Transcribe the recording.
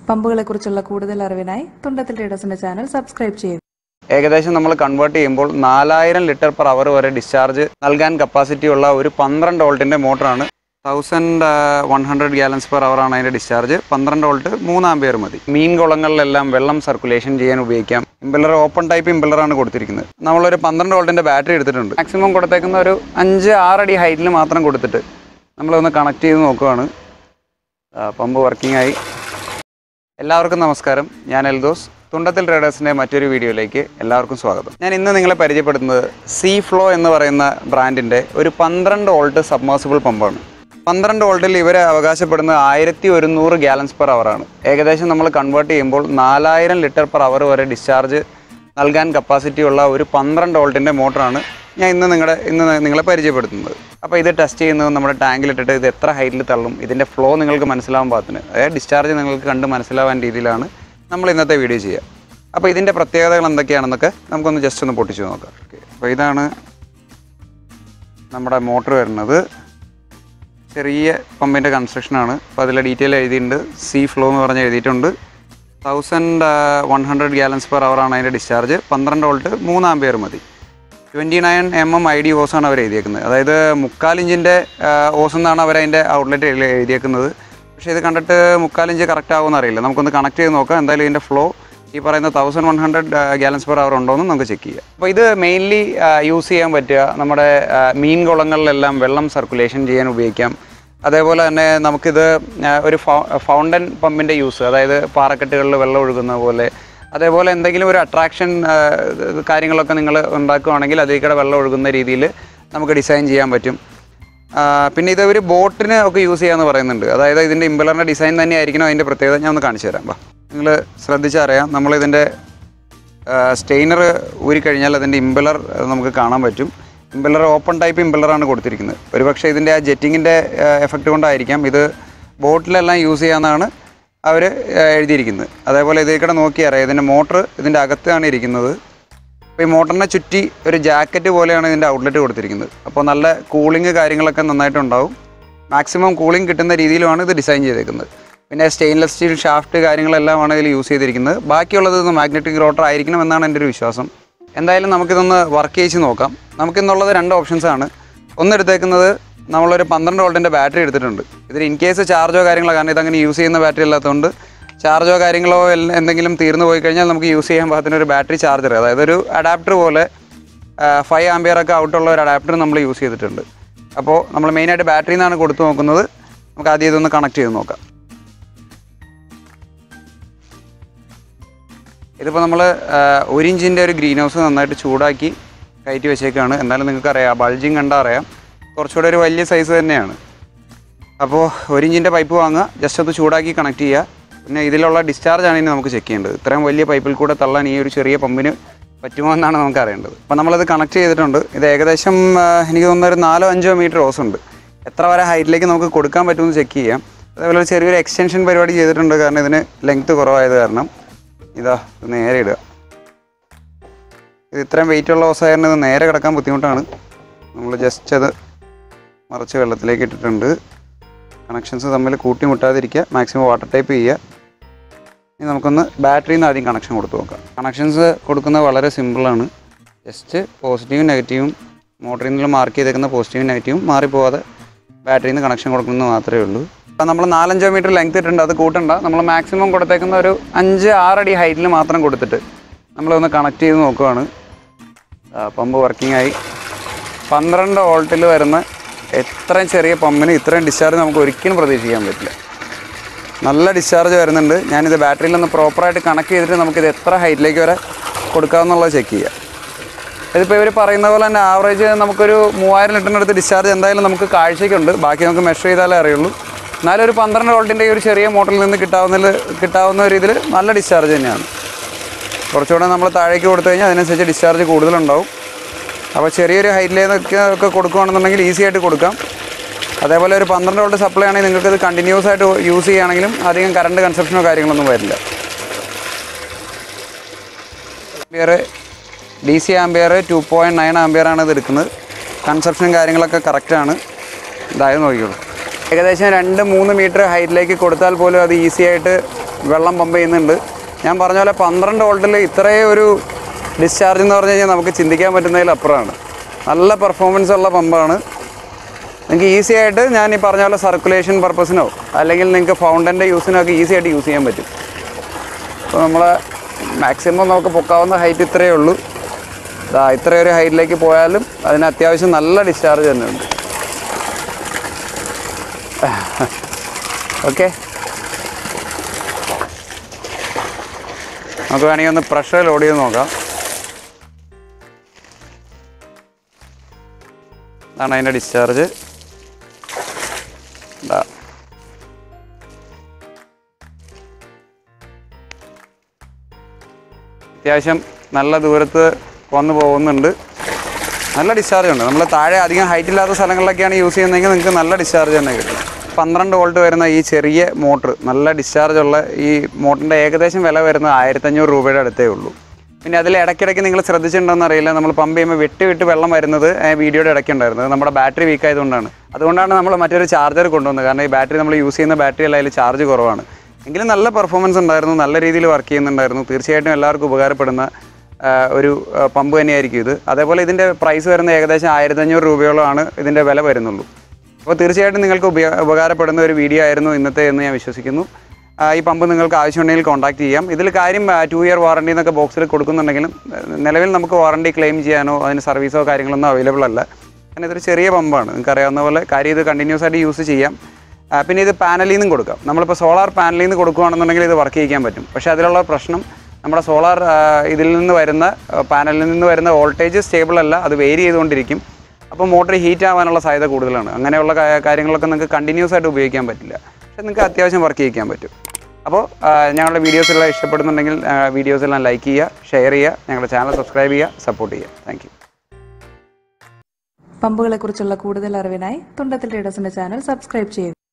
പമ്പുകളെക്കുറിച്ചുള്ള കൂടുതൽ അറിവിനായി തുണ്ടത്തിൽ ട്രേഡേഴ്സിന്റെ channel subscribe ചെയ്യുക ഏകദേശം നമ്മൾ കൺവേർട്ട് ചെയ്യുമ്പോൾ നാലായിരം ലിറ്റർ പെർ അവർ വരെ ഡിസ്ചാർജ് നൽകാൻ കപ്പാസിറ്റി ഉള്ള ഒരു പന്ത്രണ്ട് വോൾട്ടിൻ്റെ മോട്ടറാണ് thousand one hundred gallons per hour ആണ് അതിൻ്റെ ഡിസ്ചാർജ് പന്ത്രണ്ട് വോൾട്ട് മൂന്ന് ആംബിയർ മതി മീൻ കുളങ്ങളിലെല്ലാം വെള്ളം സർക്കുലേഷൻ ചെയ്യാൻ ഉപയോഗിക്കാം ഇമ്പലർ ഓപ്പൺ ടൈപ്പ് ഇമ്പലറാണ് കൊടുത്തിരിക്കുന്നത് നമ്മളൊരു പന്ത്രണ്ട് വോൾട്ടിൻ്റെ ബാറ്ററി എടുത്തിട്ടുണ്ട് മാക്സിമം കൊടുത്തേക്കുന്ന ഒരു അഞ്ച് ആറടി ഹൈറ്റിൽ മാത്രം കൊടുത്തിട്ട് നമ്മളൊന്ന് കണക്ട് ചെയ്ത് നോക്കുവാണ് ആ, പമ്പ് വർക്കിംഗ് ആയി എല്ലാവർക്കും നമസ്കാരം ഞാൻ എൽദോസ് തുണ്ടത്തിൽ ട്രേഡേഴ്സിൻ്റെ മറ്റൊരു വീഡിയോയിലേക്ക് എല്ലാവർക്കും സ്വാഗതം ഞാൻ ഇന്ന് നിങ്ങളെ പരിചയപ്പെടുത്തുന്നത് സീ ഫ്ലോ എന്ന് പറയുന്ന ബ്രാൻഡിൻ്റെ ഒരു പന്ത്രണ്ട് വോൾട്ട് സബ്മേഴ്സിബിൾ പമ്പാണ് പന്ത്രണ്ട് വോൾട്ടിൽ ഇവർ അവകാശപ്പെടുന്നത് ആയിരത്തി ഒരുന്നൂറ് ഗ്യാലൻസ് പെർ അവറാണ് ഏകദേശം നമ്മൾ കൺവേർട്ട് ചെയ്യുമ്പോൾ നാലായിരം ലിറ്റർ പെർ അവർ വരെ ഡിസ്ചാർജ് നൽകാൻ കപ്പാസിറ്റി ഉള്ള ഒരു പന്ത്രണ്ട് വോൾട്ടിൻ്റെ മോട്ടറാണ് ഞാൻ ഇന്ന് നിങ്ങളുടെ ഇന്ന് നിങ്ങളെ പരിചയപ്പെടുത്തുന്നത് അപ്പോൾ ഇത് ടെസ്റ്റ് ചെയ്യുന്നത് നമ്മുടെ ടാങ്കിലിട്ടിട്ട് ഇത് എത്ര ഹൈറ്റിൽ തള്ളും ഇതിൻ്റെ ഫ്ലോ നിങ്ങൾക്ക് മനസ്സിലാവാൻ പാകത്തിന് അതായത് ഡിസ്ചാർജ് നിങ്ങൾക്ക് കണ്ട് മനസ്സിലാവാൻ രീതിയിലാണ് നമ്മൾ ഇന്നത്തെ വീഡിയോ ചെയ്യുക അപ്പോൾ ഇതിൻ്റെ പ്രത്യേകതകൾ എന്തൊക്കെയാണെന്നൊക്കെ നമുക്കൊന്ന് ജസ്റ്റ് ഒന്ന് പൊട്ടിച്ച് നോക്കാം ഓക്കെ അപ്പോൾ ഇതാണ് നമ്മുടെ മോട്ടർ വരുന്നത് ചെറിയ പമ്പിൻ്റെ കൺസ്ട്രക്ഷനാണ് അപ്പോൾ അതിലെ ഡീറ്റെയിൽ എഴുതിയിട്ടുണ്ട് സീ ഫ്ലോ എന്ന് പറഞ്ഞ് എഴുതിയിട്ടുണ്ട് thousand one hundred gallons per ആണ് അതിൻ്റെ ഡിസ്ചാർജ് പന്ത്രണ്ട് വോൾട്ട് മൂന്ന് ആംബിയർ മതി twenty nine M M I D ഓസാണ് അവർ എഴുതിയേക്കുന്നത് അതായത് മുക്കാൽ ഇഞ്ചിൻ്റെ ഓസ് എന്നാണ് അവർ അതിൻ്റെ ഔട്ട്ലെറ്റ് എഴുതിയേക്കുന്നത് പക്ഷേ ഇത് കണ്ടിട്ട് മുക്കാൽ ഇഞ്ച് കറക്റ്റ് ആവുമെന്ന് അറിയില്ല നമുക്കൊന്ന് കണക്ട് ചെയ്ത് നോക്കാം എന്തായാലും ഇതിൻ്റെ ഫ്ലോ ഈ പറയുന്ന thousand one hundred gallons per hour ഉണ്ടോ എന്ന് നമുക്ക് ചെക്ക് ചെയ്യാം അപ്പോൾ ഇത് മെയിൻലി യൂസ് ചെയ്യാൻ പറ്റുക നമ്മുടെ ആ, മീൻ കുളങ്ങളിലെല്ലാം വെള്ളം സർക്കുലേഷൻ ചെയ്യാൻ ഉപയോഗിക്കാം അതേപോലെ തന്നെ നമുക്കിത് ആ, ഒരു ഫൗണ്ടൻ പമ്പിൻ്റെ യൂസ് അതായത് പാറക്കെട്ടുകളിൽ വെള്ളം ഒഴുകുന്ന പോലെ അതേപോലെ എന്തെങ്കിലും ഒരു അട്രാക്ഷൻ കാര്യങ്ങളൊക്കെ നിങ്ങൾ ഉണ്ടാക്കുകയാണെങ്കിൽ അതിൽ കൂടെ വെള്ളം ഒഴുകുന്ന രീതിയിൽ നമുക്ക് ഡിസൈൻ ചെയ്യാൻ പറ്റും ആ, പിന്നെ ഇത് ഒരു ബോട്ടിന് ഒക്കെ യൂസ് ചെയ്യാമെന്ന് പറയുന്നുണ്ട് അതായത് ഇതിൻ്റെ ഇമ്പലറിൻ്റെ ഡിസൈൻ തന്നെ ആയിരിക്കണം അതിൻ്റെ പ്രത്യേകത ഞാൻ ഒന്ന് കാണിച്ചു തരാം വാ നിങ്ങൾ ശ്രദ്ധിച്ചറിയാം നമ്മളിതിൻ്റെ സ്റ്റെയിനർ ഊരിക്കഴിഞ്ഞാൽ അതിൻ്റെ ഇമ്പലർ നമുക്ക് കാണാൻ പറ്റും ഇമ്പലർ ഓപ്പൺ ടൈപ്പ് ഇമ്പലറാണ് കൊടുത്തിരിക്കുന്നത് ഒരുപക്ഷെ ഇതിൻ്റെ ആ ജെറ്റിങ്ങിൻ്റെ എഫക്റ്റ് കൊണ്ടായിരിക്കാം ഇത് ബോട്ടിലെല്ലാം യൂസ് ചെയ്യാമെന്നാണ് അവർ എഴുതിയിരിക്കുന്നത് അതേപോലെ ഇതിൽ കൂടെ നോക്കിയറിയാം ഇതിൻ്റെ മോട്ടർ ഇതിൻ്റെ അകത്താണ് ഇരിക്കുന്നത് അപ്പോൾ ഈ മോട്ടറിനെ ചുറ്റി ഒരു ജാക്കറ്റ് പോലെയാണ് ഇതിൻ്റെ ഔട്ട്ലെറ്റ് കൊടുത്തിരിക്കുന്നത് അപ്പോൾ നല്ല കൂളിംഗ് കാര്യങ്ങളൊക്കെ നന്നായിട്ടുണ്ടാവും മാക്സിമം കൂളിംഗ് കിട്ടുന്ന രീതിയിലുമാണ് ഇത് ഡിസൈൻ ചെയ്തേക്കുന്നത് പിന്നെ സ്റ്റെയിൻലെസ് സ്റ്റീൽ ഷാഫ്റ്റ് കാര്യങ്ങളെല്ലാമാണ് ഇതിൽ യൂസ് ചെയ്തിരിക്കുന്നത് ബാക്കിയുള്ളത് ഇത് മാഗ്നറ്റിക് റോട്ടർ ആയിരിക്കണം എന്നാണ് എൻ്റെ ഒരു വിശ്വാസം എന്തായാലും നമുക്കിതൊന്ന് വർക്ക് ചെയ്ച്ച് നോക്കാം നമുക്കിന്നുള്ളത് രണ്ട് ഓപ്ഷൻസ് ആണ് ഒന്ന് എടുത്തേക്കുന്നത് നമ്മളൊരു പന്ത്രണ്ട് വോൾട്ടിൻ്റെ ബാറ്ററി എടുത്തിട്ടുണ്ട് ഇതിൽ ഇൻ കേസ് ചാർജോ കാര്യങ്ങളോ കാരണം ഇതങ്ങനെ യൂസ് ചെയ്യുന്ന ബാറ്ററി അല്ലാത്തതുകൊണ്ട് ചാർജോ കാര്യങ്ങളോ എല്ല- എന്തെങ്കിലും തീർന്നു പോയി കഴിഞ്ഞാൽ നമുക്ക് യൂസ് ചെയ്യാൻ പാകത്തിന് ഒരു ബാറ്ററി ചാർജർ അതായത് ഒരു അഡാപ്റ്റർ പോലെ ഫൈവ് ആംബിയർ ഒക്കെ ഔട്ടുള്ള ഒരു അഡാപ്റ്റർ നമ്മൾ യൂസ് ചെയ്തിട്ടുണ്ട് അപ്പോൾ നമ്മൾ മെയിനായിട്ട് ബാറ്ററിയിൽ നിന്നാണ് കൊടുത്തു നോക്കുന്നത് നമുക്ക് ആദ്യം ഇതൊന്ന് കണക്ട് ചെയ്ത് നോക്കാം ഇതിപ്പോൾ നമ്മൾ ഒരു ഇഞ്ചിൻ്റെ ഒരു ഗ്രീൻ ഹൗസ് നന്നായിട്ട് ചൂടാക്കി കയറ്റി വെച്ചേക്കാണ് എന്നാലും നിങ്ങൾക്കറിയാം ബൾജിങ് കണ്ടാൽ അറിയാം കുറച്ചുകൂടെ ഒരു വലിയ സൈസ് തന്നെയാണ് അപ്പോൾ ഒരു ഇഞ്ചിൻ്റെ പൈപ്പ് വാങ്ങുക ജസ്റ്റ് ഒന്ന് ചൂടാക്കി കണക്ട് ചെയ്യുക പിന്നെ ഇതിലുള്ള ഡിസ്ചാർജ് ആണ് ഇനി നമുക്ക് ചെക്ക് ചെയ്യേണ്ടത് ഇത്രയും വലിയ പൈപ്പിൽ കൂടെ തള്ളാൻ ഈ ഒരു ചെറിയ പമ്പിന് പറ്റുമോ എന്നാണ് നമുക്ക് അറിയേണ്ടത് അപ്പോൾ നമ്മളത് കണക്ട് ചെയ്തിട്ടുണ്ട് ഇത് ഏകദേശം ആ, എനിക്ക് തോന്നുന്ന ഒരു നാലോ അഞ്ചോ മീറ്റർ ഓസ് ഉണ്ട് എത്ര വരെ ഹൈറ്റിലേക്ക് നമുക്ക് കൊടുക്കാൻ പറ്റുമെന്ന് ചെക്ക് ചെയ്യാം അതേപോലെ ഒരു ചെറിയൊരു എക്സ്റ്റൻഷൻ പരിപാടി ചെയ്തിട്ടുണ്ട് കാരണം ഇതിന് ലെങ്ത്ത് കുറവായത് കാരണം ഇതാ ഇത് നേരെ ഇടുക ഇത് ഇത്രയും വെയിറ്റ് ഉള്ള ഓസ് ആയിരുന്നു ഇത് നേരെ കിടക്കാൻ ബുദ്ധിമുട്ടാണ് നമ്മൾ ജസ്റ്റ് അത് മറിച്ച് വെള്ളത്തിലേക്ക് ഇട്ടിട്ടുണ്ട് കണക്ഷൻസ് തമ്മിൽ കൂട്ടിമുട്ടാതിരിക്കുക മാക്സിമം വാട്ടർ ടൈപ്പ് ചെയ്യുക ഇനി നമുക്കൊന്ന് ബാറ്ററിയിൽ നിന്ന് ആദ്യം കണക്ഷൻ കൊടുത്ത് നോക്കാം കണക്ഷൻസ് കൊടുക്കുന്നത് വളരെ സിമ്പിളാണ് ജസ്റ്റ് പോസിറ്റീവും നെഗറ്റീവും മോട്ടറിൽ നിന്ന് മാർക്ക് ചെയ്തേക്കുന്ന പോസിറ്റീവും നെഗറ്റീവും മാറിപ്പോവാതെ ബാറ്ററിയിൽ നിന്ന് കണക്ഷൻ കൊടുക്കുന്നത് മാത്രമേ ഉള്ളൂ അപ്പം നമ്മൾ നാലഞ്ചോ മീറ്റർ ലെങ്ത് ഇട്ടിട്ടുണ്ട് അത് കൂട്ടണ്ട നമ്മൾ മാക്സിമം കൊടുത്തേക്കുന്ന ഒരു അഞ്ച് ആറടി ഹൈറ്റിൽ മാത്രം കൊടുത്തിട്ട് നമ്മളൊന്ന് കണക്ട് ചെയ്ത് നോക്കുവാണ് ആ, പമ്പ് വർക്കിംഗ് ആയി പന്ത്രണ്ട് വോൾട്ടിൽ വരുന്ന എത്രയും ചെറിയ പമ്പിന് ഇത്രയും ഡിസ്ചാർജ് നമുക്ക് ഒരിക്കലും പ്രതീക്ഷിക്കാൻ പറ്റില്ല നല്ല ഡിസ്ചാർജ് വരുന്നുണ്ട് ഞാനിത് ബാറ്ററിയിൽ ഒന്ന് പ്രോപ്പറായിട്ട് കണക്ട് ചെയ്തിട്ട് നമുക്കിത് എത്ര ഹൈറ്റിലേക്ക് വരെ കൊടുക്കാമെന്നുള്ളത് ചെക്ക് ചെയ്യാം ഇതിപ്പോൾ ഇവർ പറയുന്ന പോലെ തന്നെ ആവറേജ് നമുക്കൊരു മൂവായിരം ലിറ്ററിൻ്റെ അടുത്ത് ഡിസ്ചാർജ് എന്തായാലും നമുക്ക് കാഴ്ചയ്ക്കുണ്ട് ബാക്കി നമുക്ക് മെഷർ ചെയ്താലേ അറിയുള്ളൂ എന്നാലും ഒരു പന്ത്രണ്ട് വോൾട്ടിൻ്റെ ഈ ഒരു ചെറിയ മോട്ടറിൽ നിന്ന് കിട്ടാവുന്ന കിട്ടാവുന്ന രീതിയിൽ നല്ല ഡിസ്ചാർജ് തന്നെയാണ് കുറച്ചുകൂടെ നമ്മൾ താഴേക്ക് കൊടുത്തു കഴിഞ്ഞാൽ അതിനനുസരിച്ച് ഡിസ്ചാർജ് കൂടുതലുണ്ടാവും അപ്പോൾ ചെറിയൊരു ഹൈറ്റിലേക്ക് ഒക്കെ കൊടുക്കുകയാണെന്നുണ്ടെങ്കിൽ ഈസി ആയിട്ട് കൊടുക്കാം അതേപോലെ ഒരു പന്ത്രണ്ട് വോൾട്ട് സപ്ലൈ ആണെങ്കിൽ നിങ്ങൾക്ക് ഇത് കണ്ടിന്യൂസ് ആയിട്ട് യൂസ് ചെയ്യുകയാണെങ്കിലും അധികം കറണ്ട് കൺസപ്ഷനോ കാര്യങ്ങളൊന്നും വരില്ല ampere D C ampere two point nine ആംബിയറാണ് ഇത് എടുക്കുന്നത് കൺസപ്ഷനും കാര്യങ്ങളൊക്കെ കറക്റ്റാണ് ഇതായത് നോക്കിക്കോളൂ ഏകദേശം രണ്ട് മൂന്ന് മീറ്റർ ഹൈറ്റിലേക്ക് കൊടുത്താൽ പോലും അത് ഈസി ആയിട്ട് വെള്ളം പമ്പ് ചെയ്യുന്നുണ്ട് ഞാൻ പറഞ്ഞ പോലെ പന്ത്രണ്ട് വോൾട്ടിൽ ഇത്രയും ഒരു ഡിസ്ചാർജ് എന്ന് പറഞ്ഞു കഴിഞ്ഞാൽ നമുക്ക് ചിന്തിക്കാൻ പറ്റുന്നതിൽ അപ്പുറമാണ് നല്ല പെർഫോമൻസ് ഉള്ള പമ്പാണ് നിങ്ങൾക്ക് ഈസി ആയിട്ട് ഞാൻ ഈ പറഞ്ഞ പോലെ സർക്കുലേഷൻ പർപ്പസിനോ അല്ലെങ്കിൽ നിങ്ങൾക്ക് ഫൗണ്ടൻ്റെ യൂസിനോ ഒക്കെ ഈസി ആയിട്ട് യൂസ് ചെയ്യാൻ പറ്റും അപ്പോൾ നമ്മൾ മാക്സിമം നമുക്ക് പൊക്കാവുന്ന ഹൈറ്റ് ഇത്രയേ ഉള്ളൂ ദാ ഇത്രയൊരു ഹൈറ്റിലേക്ക് പോയാലും അതിന് അത്യാവശ്യം നല്ല ഡിസ്ചാർജ് തന്നെ ഉണ്ട് ഓക്കെ നമുക്ക് വേണമെങ്കിൽ ഒന്ന് പ്രഷർ ലോഡ് ചെയ്ത് നോക്കാം ഇതാണ് അതിൻ്റെ ഡിസ്ചാർജ് ഇതാ അത്യാവശ്യം നല്ല ദൂരത്ത് വന്നു പോകുന്നുണ്ട് നല്ല ഡിസ്ചാർജ് ഉണ്ട് നമ്മൾ താഴെ അധികം ഹൈറ്റ് ഇല്ലാത്ത സ്ഥലങ്ങളിലൊക്കെയാണ് യൂസ് ചെയ്യുന്നതെങ്കിൽ നിങ്ങൾക്ക് നല്ല ഡിസ്ചാർജ് തന്നെ കിട്ടും പന്ത്രണ്ട് വോൾട്ട് വരുന്ന ഈ ചെറിയ മോട്ടർ നല്ല ഡിസ്ചാർജ് ഉള്ള ഈ മോട്ടറിൻ്റെ ഏകദേശം വില വരുന്നത് ആയിരത്തഞ്ഞൂറ് രൂപയുടെ അടുത്തേ ഉള്ളൂ പിന്നെ അതിൽ ഇടയ്ക്കിടയ്ക്ക് നിങ്ങൾ ശ്രദ്ധിച്ചിട്ടുണ്ടോന്ന് അറിയില്ല നമ്മൾ പമ്പ് ചെയ്യുമ്പോൾ വെട്ടി വിട്ട് വെള്ളം വരുന്നത് ആ വീഡിയോയുടെ ഇടയ്ക്ക് ഉണ്ടായിരുന്നത് നമ്മുടെ ബാറ്ററി വീക്ക് ആയതുകൊണ്ടാണ് അതുകൊണ്ടാണ് നമ്മൾ മറ്റൊരു ചാർജർ കൊണ്ടുവന്നത് കാരണം ഈ ബാറ്ററി നമ്മൾ യൂസ് ചെയ്യുന്ന ബാറ്ററി അല്ല അതിൽ ചാർജ് കുറവാണ് എങ്കിലും നല്ല പെർഫോമൻസ് ഉണ്ടായിരുന്നു നല്ല രീതിയിൽ വർക്ക് ചെയ്യുന്നുണ്ടായിരുന്നു തീർച്ചയായിട്ടും എല്ലാവർക്കും ഉപകാരപ്പെടുന്ന ആ, ഒരു ആ, പമ്പ് തന്നെയായിരിക്കും ഇത് അതേപോലെ ഇതിൻ്റെ പ്രൈസ് വരുന്ന ഏകദേശം ആയിരത്തഞ്ഞൂറ് രൂപയോളമാണ് ഇതിൻ്റെ വില വരുന്നുള്ളൂ അപ്പോൾ തീർച്ചയായിട്ടും നിങ്ങൾക്ക് ഉപയോ ഉപകാരപ്പെടുന്ന ഒരു വീഡിയോ ആയിരുന്നു ഇന്നത്തെ എന്ന് ഞാൻ വിശ്വസിക്കുന്നു ആ, ഈ പമ്പ് നിങ്ങൾക്ക് ആവശ്യമുണ്ടെങ്കിൽ കോൺടാക്ട് ചെയ്യാം ഇതിൽ കാര്യം ടു ഇയർ വാറണ്ടി എന്നൊക്കെ ബോക്സിൽ കൊടുക്കുന്നുണ്ടെങ്കിലും ആ, നിലവിൽ നമുക്ക് വാറണ്ടി ക്ലെയിം ചെയ്യാനോ അതിന് സർവീസോ കാര്യങ്ങളൊന്നും അവൈലബിൾ അല്ല കാരണം ഇതൊരു ചെറിയ പമ്പാണ് നിങ്ങൾക്ക് അറിയാവുന്ന പോലെ കാര്യം ഇത് കണ്ടിന്യൂസ് ആയിട്ട് യൂസ് ചെയ്യാം ആ, പിന്നെ ഇത് പാനലിൽ നിന്നും കൊടുക്കാം നമ്മളിപ്പോൾ സോളാർ പാനലിൽ നിന്ന് കൊടുക്കുകയാണെന്നുണ്ടെങ്കിൽ ഇത് വർക്ക് ചെയ്യിക്കാൻ പറ്റും പക്ഷേ അതിലുള്ള പ്രശ്നം നമ്മുടെ സോളാർ ഇതിൽ നിന്ന് വരുന്ന ആ, പാനലിൽ നിന്ന് വരുന്ന വോൾട്ടേജ് സ്റ്റേബിൾ അല്ല അത് വേരി ചെയ്തുകൊണ്ടിരിക്കും അപ്പോൾ മോട്ടർ ഹീറ്റ് ആവാനുള്ള സാധ്യത കൂടുതലാണ് അങ്ങനെയുള്ള കാ- കാര്യങ്ങളൊക്കെ നിങ്ങൾക്ക് കണ്ടിന്യൂസ് ആയിട്ട് ഉപയോഗിക്കാൻ പറ്റില്ല പക്ഷേ നിങ്ങൾക്ക് അത്യാവശ്യം വർക്ക് ചെയ്യിക്കാൻ പറ്റും അപ്പോൾ ആ, ഞങ്ങളുടെ വീഡിയോസ് എല്ലാം ഇഷ്ടപ്പെടുന്നുണ്ടെങ്കിൽ വീഡിയോസ് എല്ലാം ലൈക്ക് ചെയ്യുക ഷെയർ ചെയ്യുക ഞങ്ങളുടെ ചാനൽ സബ്സ്ക്രൈബ് ചെയ്യുക സപ്പോർട്ട് ചെയ്യുക താങ്ക് യു പമ്പുകളെക്കുറിച്ചുള്ള കൂടുതൽ അറിവിനായി തുണ്ടത്തിൽ ട്രേഡേഴ്സിന്റെ ചാനൽ സബ്സ്ക്രൈബ് ചെയ്യുക